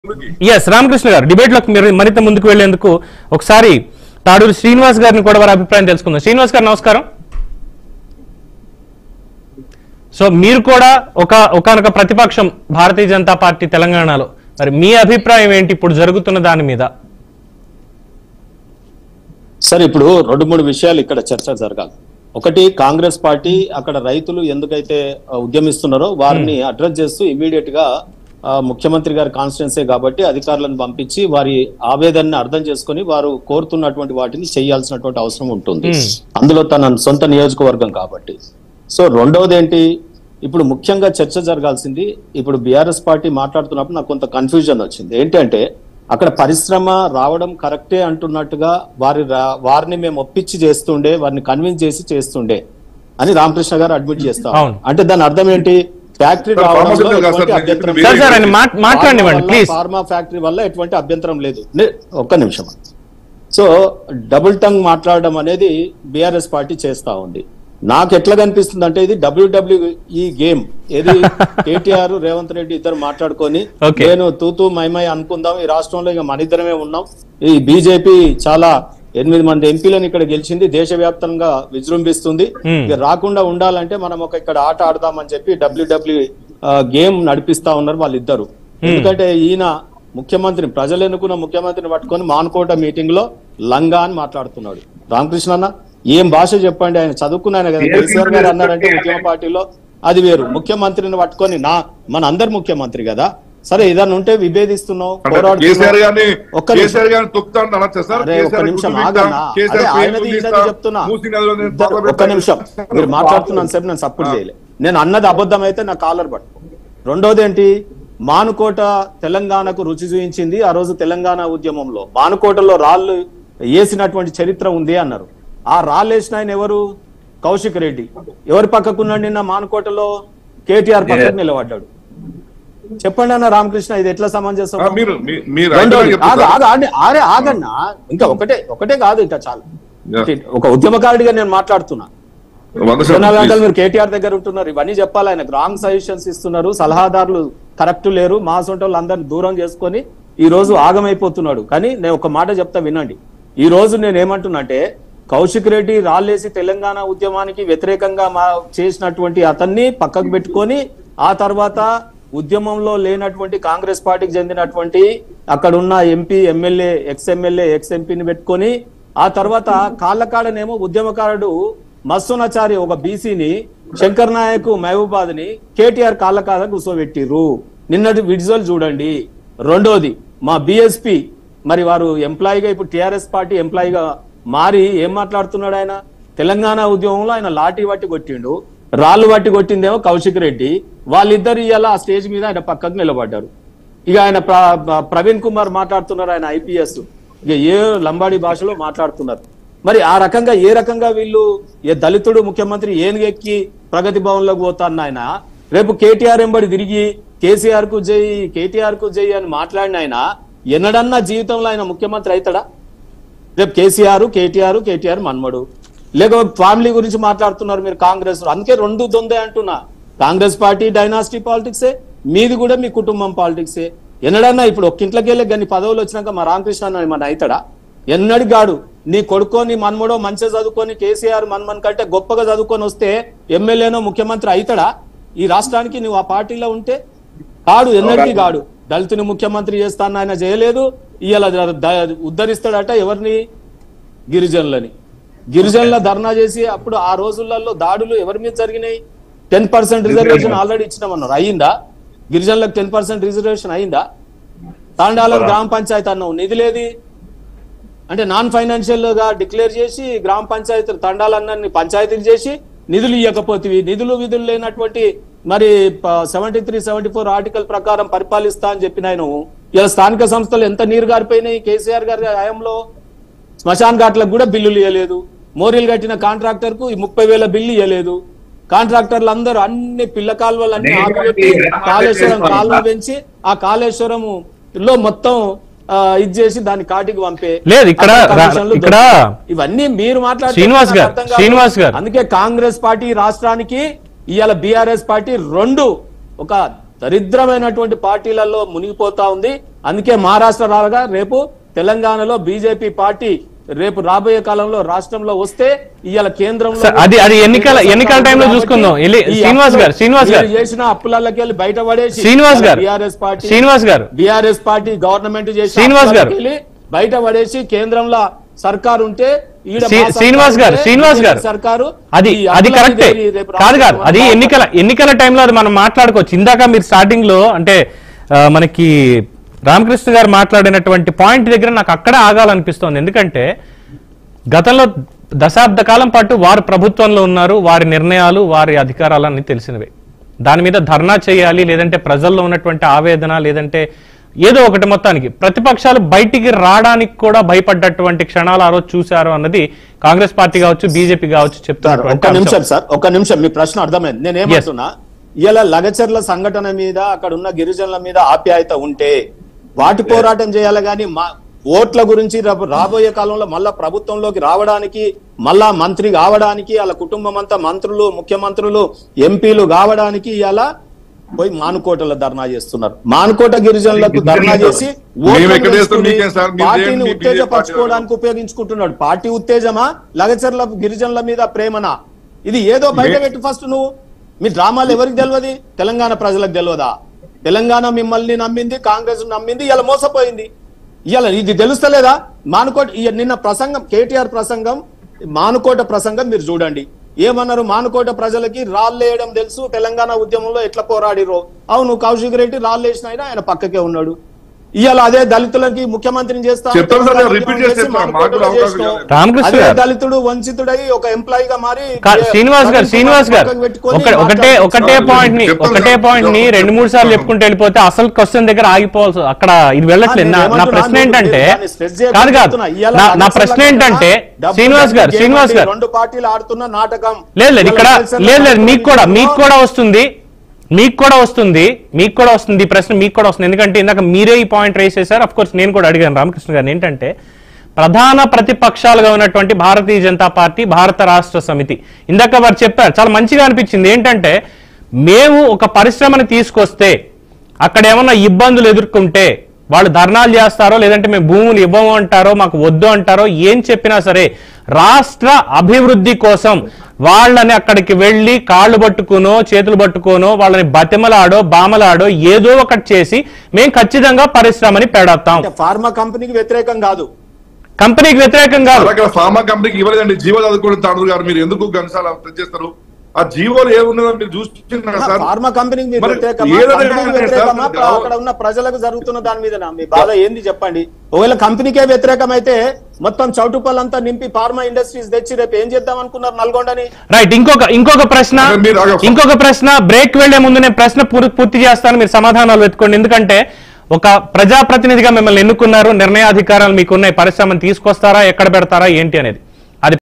Yes Ramakrishna గారు debate లోకి మీరు మరింత ముందుకు వెళ్లేందుకు ఒకసారి తాడూరు శ్రీనివాస్ గారిని కూడా వారి అభిప్రాయం తెలుసుకుందాం శ్రీనివాస్ గారు నమస్కారం సో మీరు కూడా ఒక ఒకనొక ప్రతిపక్షం భారతీయ జనతా పార్టీ తెలంగాణలో మరి మీ అభిప్రాయం ఏంటి ఇప్పుడు జరుగుతున్న దాని మీద సరే ఇప్పుడు రెండు మూడు విషయాలు ఇక్కడ చర్చ జరగాలి ఒకటి కాంగ్రెస్ పార్టీ అక్కడ రైతులు ఎందుకైతే ఆ, ఉద్యమిస్తున్నారో వారిని అడ్రస్ చేస్తూ ఇమీడియట్ గా ఆ, ముఖ్యమంత్రి గారి కాన్స్టిట్యున్సీ కాబట్టి అధికారులను పంపించి వారి ఆవేదనని అర్థం చేసుకొని వారు కోరుతున్నటువంటి వాటిని చేయాల్సినటువంటి అవసరం ఉంటుంది అందులో తన సొంత నియోజకవర్గం కాబట్టి సో రెండవది ఏంటి ఇప్పుడు ముఖ్యంగా చర్చ జరగాల్సింది ఇప్పుడు బీఆర్ఎస్ పార్టీ మాట్లాడుతున్నప్పుడు నాకు కొంత కన్ఫ్యూజన్ వచ్చింది ఏంటంటే అక్కడ పరిశ్రమ రావడం కరెక్టే అంటున్నట్టుగా వారి రా- వారిని మేము ఒప్పించి చేస్తుండే వారిని కన్విన్స్ చేసి చేస్తుండే అని రామకృష్ణ గారు అడ్మిట్ చేస్తాం అవును. అంటే దాని అర్థం ఏంటి ఫ్యాక్టరీ సార్, రావడంలో ఫార్మా కాదు సార్, ఎటువంటి నేను అభ్యంతరం చెప్పింది సార్ లేదు. సార్ ఆయన మాట్- మాట్లాడనివ్వండి ఫార్మా ప్లీజ్ వల్ల- ఫార్మా ఫ్యాక్టరీ వల్ల ఎటువంటి అభ్యంతరం లేదు నే- ఒక్క నిమిషం సో డబుల్ టంగ్ మాట్లాడడం అనేది బీఆర్ఎస్ పార్టీ చేస్తా ఉంది నాకు ఎట్లా కనిపిస్తుంది అంటే ఇది డబ్ల్యూడబ్ల్యూ ఈ గేమ్ ఏది కేటీఆర్ రేవంత్ రెడ్డి ఇద్దరు మాట్లాడుకొని Okay. నేను తూతూ మైమై అనుకుందాం ఈ రాష్ట్రంలో ఇక మన ఇద్దరమే ఉన్నాం ఈ బీజేపీ చాలా ఎనిమిది మంది ఎంపీలను ఇక్కడ గెలిచింది దేశవ్యాప్తంగా విజృంభిస్తుంది Hmm. ఇక రాకుండా ఉండాలంటే మనం ఒక ఇక్కడ ఆట ఆడదామని చెప్పి డబ్ల్యూడబ్ల్యూ గేమ్ నడిపిస్తా ఉన్నారు వాళ్ళిద్దరు ఎందుకంటే ఈయన ముఖ్యమంత్రిని ప్రజలు ఎన్నుకున్న ముఖ్యమంత్రిని పట్టుకొని మానుకోట మీటింగ్ లో లంగా అని మాట్లాడుతున్నాడు రామకృష్ణ అన్న ఏం భాష చెప్పండి ఆయన చదువుకున్న ఆయన కదా కేసీఆర్ గారు అన్నారంటే ఉద్యమ పార్టీలో అది వేరు ముఖ్యమంత్రిని పట్టుకొని నా మన అందరు ముఖ్యమంత్రి కదా సరే ఏదన్నా ఉంటే విభేదిస్తున్నావు అంటే పోరాడుతున్నావు. కేసీఆర్ గారిని ఒక్క నిమిషం. కేసీఆర్ గారిని తొక్కుతా అంటే అనొచ్చా సార్ అరే, ఒక్క కేసీఆర్ నిమిషం గుర్తు ఆగన్నా. తీస్తా, కేసీఆర్ అదే పేరు ఆయనది తీస్తా, ఈయనది చెప్తున్నా. మూసీ నదిలో నేను ఇద్దరు- పాత ఒక్క నిమిషం మీరు మాట్లాడుతున్నాను సేపు నేను సపోర్ట్ చేయలే నేను అన్నది అబద్ధం అయితే నా కాలర్ పట్టుకో రెండోది ఏంటి మానుకోట తెలంగాణకు రుచి చూయించింది ఆ రోజు తెలంగాణ ఉద్యమంలో మానుకోటలో రాళ్ళు వేసినటువంటి చరిత్ర ఉంది అన్నారు ఆ రాళ్ళు వేసిన ఆయన ఎవరు కౌశిక్ రెడ్డి ఎవరి పక్కకున్నాడు నిన్న మానుకోటలో కేటీఆర్ పక్కకు నిలబడ్డాడు చెప్పండి అన్న రామకృష్ణ ఇది ఎట్లా సమంజసం ఆ, మీరు మీ- మీరు రెండోది, ఐడియా ఆగు, చెప్తారా? ఆగు, ఆగండి. ఆరే ఆగన్నా ఇంకా ఒకటే ఒకటే కాదు ఇంకా చాలు Yeah. ఒక ఉద్యమకారుడిగా నేను మాట్లాడుతున్నా వంద ఇరవై శాతం నాలుగు గంటలు please. మీరు కేటీఆర్ దగ్గర ఉంటున్నారు ఇవన్నీ చెప్పాలి ఆయనకు రాంగ్ సజెషన్స్ ఇస్తున్నారు సలహాదారులు కరెక్ట్ లేరు మా సొంట అందరిని దూరం చేసుకొని ఈ రోజు ఆగమైపోతున్నాడు కానీ నేను ఒక మాట చెప్తా వినండి ఈ రోజు నేను ఏమంటున్నా అంటే కౌశిక్ రెడ్డి రాళ్ళేసి తెలంగాణ ఉద్యమానికి వ్యతిరేకంగా మా చేసినటువంటి అతన్ని పక్కకు పెట్టుకొని ఆ తర్వాత ఉద్యమంలో లేనటువంటి కాంగ్రెస్ పార్టీకి చెందినటువంటి అక్కడ ఉన్న MP MLA ex MLA ex ఎంపీని పెట్టుకొని ఆ తర్వాత కాళ్ళకాడనేమో ఉద్యమకారుడు మస్సునాచారి ఒక బీసీని శంకర్ నాయక్ మహబూబాద్ ని కేటీఆర్ కాళ్ళకాడ కూర్చోబెట్టిర్రు నిన్నటి విజువల్ చూడండి రెండోది మా బిఎస్పి మరి వారు ఎంప్లాయీగా ఇప్పుడు టిఆర్ఎస్ పార్టీ ఎంప్లాయీగా మారి ఏం మాట్లాడుతున్నాడు ఆయన తెలంగాణ ఉద్యమంలో ఆయన లాఠీ పట్టి కొట్టిండు రాళ్ళు పట్టి కొట్టిందేమో కౌశిక్ రెడ్డి వాళ్ళిద్దరు ఇవాళ ఆ స్టేజ్ మీద ఆయన పక్కకు నిలబడ్డారు ఇక ఆయన ప్ర- ప్ర- ప్రవీణ్ కుమార్ మాట్లాడుతున్నారు ఆయన ఐపీఎస్ ఇక ఏ లంబాడి భాషలో మాట్లాడుతున్నారు మరి ఆ రకంగా ఏ రకంగా వీళ్ళు ఏ దళితుడు ముఖ్యమంత్రి ఏనుగెక్కి ప్రగతి భవన్ లోకి పోతాను ఆయన రేపు కేటీఆర్ ఎంబడి తిరిగి కేసీఆర్ కు జై కేటీఆర్ కు జై అని మాట్లాడిన ఆయన ఎన్నడన్నా జీవితంలో ఆయన ముఖ్యమంత్రి అవుతాడా రేపు కేసీఆర్ కేటీఆర్ కేటీఆర్ మన్మడు లేక ఫ్యామిలీ గురించి మాట్లాడుతున్నారు మీరు కాంగ్రెస్ అందుకే రెండు దొందే అంటున్నా కాంగ్రెస్ పార్టీ డైనాసిటీ పాలిటిక్సే మీది కూడా మీ కుటుంబం పాలిటిక్సే ఎన్నడన్నా ఇప్పుడు ఒక ఇంట్లోకి వెళ్ళి గన్ని పదవులు వచ్చినాక మా రామకృష్ణ అన్న మన అవుతాడా ఎన్నడి గాడు నీ కొడుకో నీ మన్మడో మంచిగా చదువుకొని కేసీఆర్ మన్మన్ కంటే గొప్పగా చదువుకొని వస్తే ఎమ్మెల్యేనో ముఖ్యమంత్రి అవుతాడా ఈ రాష్ట్రానికి నువ్వు ఆ పార్టీలో ఉంటే కాడు ఎన్నటికీ కాడు దళితుని ముఖ్యమంత్రి చేస్తాను ఆయన చేయలేదు ఇవాళ ద- ఉద్ధరిస్తాడట ఎవరిని గిరిజనులని గిరిజనుల ధర్నా చేసి అప్పుడు ఆ రోజులలో దాడులు ఎవరి మీద జరిగినాయి టెన్ పర్సెంట్ రిజర్వేషన్ ఆల్రెడీ ఇచ్చినామన్నారు అయ్యిందా గిరిజనులకు టెన్ పర్సెంట్ రిజర్వేషన్ అయిందా తాండాలం గ్రామ పంచాయతీ అన్నావు నిధులేది అంటే నాన్ ఫైనాన్షియల్ గా డిక్లేర్ చేసి గ్రామ పంచాయతీ తండాలన్నీ పంచాయతీలు చేసి నిధులు ఇవ్వకపోతే నిధులు విధులు లేనటువంటి మరి seventy three seventy four article ప్రకారం పరిపాలిస్తా అని చెప్పిన ఆయన ఇలా స్థానిక సంస్థలు ఎంత నీరు గారిపోయినాయి కేసీఆర్ గారి హయాంలో శ్మశాన్ ఘాట్లకు కూడా బిల్లులు ఇవ్వలేదు మోరీలు కట్టిన కాంట్రాక్టర్ కు ఈ ముప్పై వేల బిల్లు ఇవ్వలేదు కాంట్రాక్టర్లు అందరూ అన్ని పిల్ల కాలువలు అన్ని ఆపిపెట్టి కాళేశ్వరం కాలువ పెంచి ఆ కాళేశ్వరం లో మొత్తం ఆ, ఇది చేసి దాన్ని కాటికి పంపే లేదు, ఇక్కడ అక్కడ రా- కమిషన్లు ఇక్కడ దొరుకుతాయి. ఇవన్నీ మీరు మాట్లాడితే శ్రీనివాస్ నాకు గారు, అర్థం కాదు. శ్రీనివాస్ గారు. అందుకే కాంగ్రెస్ పార్టీ రాష్ట్రానికి ఇవాళ బీఆర్ఎస్ పార్టీ రెండు ఒక దరిద్రమైనటువంటి పార్టీలలో మునిగిపోతా ఉంది అందుకే మహారాష్ట్ర రాగా రేపు తెలంగాణలో బీజేపీ పార్టీ రేపు రాబోయే కాలంలో రాష్ట్రంలో వస్తే ఇవాళ కేంద్రంలో సార్, అది- అది ఎన్నికల- ఎన్నికల టైంలో చూసుకుందాం. ఎల్లి- ఈ శ్రీనివాస్ గారు, అప్పులు శ్రీనివాస్ గారు. మీరు చేసిన అప్పులకి వెళ్ళి బయట పడేసి శ్రీనివాస్ గారు బీఆర్ఎస్ పార్టీ శ్రీనివాస్ గారు బీఆర్ఎస్ పార్టీ గవర్నమెంట్ చేసిన శ్రీనివాస్ గారు. అప్పులకి వెళ్ళి బయట పడేసి కేంద్రంలో సర్కారు ఉంటే ఈడ శ్రీ- మా సర్కారు శ్రీనివాస్ గారు, ఉంటే శ్రీనివాస్ గారు. సర్కారు అది ఈ అది అప్పులకి కరెక్టే రేపు కాదు రాష్ట్రంలో కాదు అది మనం ఎన్నికల ఎన్నికల టైంలో అది మనం మాట్లాడుకోవచ్చు ఇందాక మీరు స్టార్టింగ్ లో అంటే ఆ, మనకి రామకృష్ణ గారు మాట్లాడినటువంటి పాయింట్ దగ్గర నాకు అక్కడే ఆగాలనిపిస్తోంది ఎందుకంటే గతంలో దశాబ్ద కాలం పాటు వారు ప్రభుత్వంలో ఉన్నారు వారి నిర్ణయాలు వారి అధికారాలన్నీ తెలిసినవే దాని మీద ధర్నా చేయాలి లేదంటే ప్రజల్లో ఉన్నటువంటి ఆవేదన లేదంటే ఏదో ఒకటి మొత్తానికి ప్రతిపక్షాలు బయటికి రావడానికి కూడా భయపడ్డటువంటి క్షణాలు ఆ రోజు చూశారు అన్నది కాంగ్రెస్ పార్టీ కావచ్చు బీజేపీ కావచ్చు సార్ చెప్తున్నటువంటి ఒక్క అంశం. నిమిషం సార్ ఒక్క నిమిషం మీ ప్రశ్న అర్థమైంది నేనేమంటున్నా ఇలా లగచర్ల సంఘటన మీద అక్కడ ఉన్న గిరిజనుల మీద ఆప్యాయత ఉంటే వాటి పోరాటం చేయాలి కానీ మా ఓట్ల గురించి రేపు రాబోయే కాలంలో మళ్ళా ప్రభుత్వంలోకి రావడానికి మళ్ళా మంత్రి కావడానికి వాళ్ళ కుటుంబం అంతా మంత్రులు ముఖ్యమంత్రులు ఎంపీలు కావడానికి ఇలా పోయి మానుకోటలో ధర్నా చేస్తున్నారు మానుకోట గిరిజనులకు ధర్నా చేసి మేము ఓట్లను ఎక్కడ చేస్తాం వేసుకుని మీకేం సార్? మీరు పార్టీని చేయండి, మీ ఉత్తేజపరచుకోవడానికి ఉపయోగించుకుంటున్నాడు పార్టీ ఉత్తేజమా లగచర్ల గిరిజనుల మీద ప్రేమనా ఇది ఏదో బయట మే- పెట్టు ఫస్ట్ నువ్వు మీ డ్రామాలు ఎవరికి తెలియదు తెలంగాణ ప్రజలకు తెలియదా తెలంగాణ మిమ్మల్ని నమ్మింది కాంగ్రెస్ నమ్మింది ఇలా మోసపోయింది ఇవాళ ఇది తెలుస్తలేదా మానుకోట ఇయ- నిన్న ప్రసంగం కేటీఆర్ ప్రసంగం మానుకోట ప్రసంగం మీరు చూడండి ఏమన్నారు మానుకోట ప్రజలకి రాళ్ళేయడం తెలుసు తెలంగాణ ఉద్యమంలో ఎట్లా పోరాడిరో అవును కౌశిక్ రెడ్డి రాళ్ళు వేసిన ఆయన ఆయన పక్కకే ఉన్నాడు ఇవాళ అదే దళితులకి ముఖ్యమంత్రిని చేస్తా ఉంటే చెప్తాను సార్, ఉద్యమం రిపీట్ చేసి చేసి చెప్తాను. మాకు మానుకోటలో అవకాశం చేసినావు. ఇవ్వండి. రామకృష్ణ అదే గారు. దళితుడు వంచితుడై ఒక ఎంప్లాయీ గా మారి కా- శ్రీనివాస్ గారు శ్రీనివాస్ గారు పక్కకు పెట్టుకొని ఒక- ఒకటే ఒకటే చెప్తాను. పాయింట్ ని చెప్తాను ఒకటే సార్. పాయింట్ ని రెండు మూడు సార్లు చెప్పుకుంటూ వెళ్ళిపోతే అసలు క్వశ్చన్ దగ్గర ఆగిపోవాల్సి అక్కడ ఇది వెళ్ళట్లేదు నా- నా ఏమంటున్నా? ప్రశ్న నువ్వు ఏంటంటే దాన్ని stress చేయకుండా కాదు కాదు చెప్తున్నా. ఇవాళ నా- నా లక్షల ప్రశ్న లక్షల ఏంటంటే డబ్బు శ్రీనివాస్ గారు డబ్బు శ్రీనివాస్ గారు రెండు పార్టీలు ఆడుతున్న నాటకం లేదు లేదు ఇక్కడ ఇవాళ లక్షల లేదు లేదు లక్షల మీకు కూడా మంది మీకు కూడా వస్తుంది మీకు కూడా వస్తుంది మీకు కూడా వస్తుంది ఈ ప్రశ్న మీకు కూడా వస్తుంది ఎందుకంటే ఇందాక మీరే ఈ పాయింట్ రేస్ చేశారు అఫ్ కోర్స్ నేను కూడా అడిగాను రామకృష్ణ గారిని ఏంటంటే ప్రధాన ప్రతిపక్షాలుగా ఉన్నటువంటి భారతీయ జనతా పార్టీ భారత రాష్ట్ర సమితి ఇందాక వారు చెప్పారు చాలా మంచిగా అనిపించింది ఏంటంటే మేము ఒక పరిశ్రమని తీసుకొస్తే అక్కడ ఏమన్నా ఇబ్బందులు ఎదుర్కొంటే వాళ్ళు ధర్నాలు చేస్తారో లేదంటే మేము భూములు ఇవ్వము అంటారో మాకు వద్దు అంటారో ఏం చెప్పినా సరే రాష్ట్ర అభివృద్ధి కోసం వాళ్ళని అక్కడికి వెళ్ళి కాళ్ళు పట్టుకునో చేతులు పట్టుకోనో వాళ్ళని బతిమలాడో బామలాడో ఏదో ఒకటి చేసి మేము ఖచ్చితంగా పరిశ్రమని పెడతాం అంటే ఫార్మా కంపెనీకి వ్యతిరేకం కాదు కంపెనీకి వ్యతిరేకం కాదు అలాగే ఫార్మా కంపెనీకి ఇవ్వలేదండి జీవో చదువుకోవడం తాడు గారు మీరు ఎందుకు గంటసాల చేస్తారు ఆ జీవోలు ఏమున్నదో మీరు చూస్తున్నారు సార్ ఫార్మా కంపెనీకి మీరు మరి వ్యతిరేకమా ఏదైనా కంపెనీకి ఏమంటే వ్యతిరేకమా సార్, అక్కడ ఉన్న ప్రజలకు జరుగుతున్న దాని మీద మీ బాధ ఏంది చెప్పండి ఒకవేళ కంపెనీకే వ్యతిరేకమైతే మొత్తం చౌటుపల్లంతా నింపి ఫార్మా ఇండస్ట్రీస్ తెచ్చి రేపు ఏం చేద్దాం అనుకున్నారు నల్గొండని రైట్ ఇంకొక ఇంకొక ప్రశ్న అదే మీరు ఆగ- ఇంకొక ప్రశ్న బ్రేక్ వెళ్లే ముందు నేను ప్రశ్న పూర్- పూర్తి చేస్తాను మీరు సమాధానాలు వెతుకోండి ఎందుకంటే ఒక ప్రజాప్రతినిధిగా మిమ్మల్ని ఎన్నుకున్నారు నిర్ణయాధికారాలు మీకున్నాయి పరిశ్రమను తీసుకొస్తారా ఎక్కడ పెడతారా ఏంటి అనేది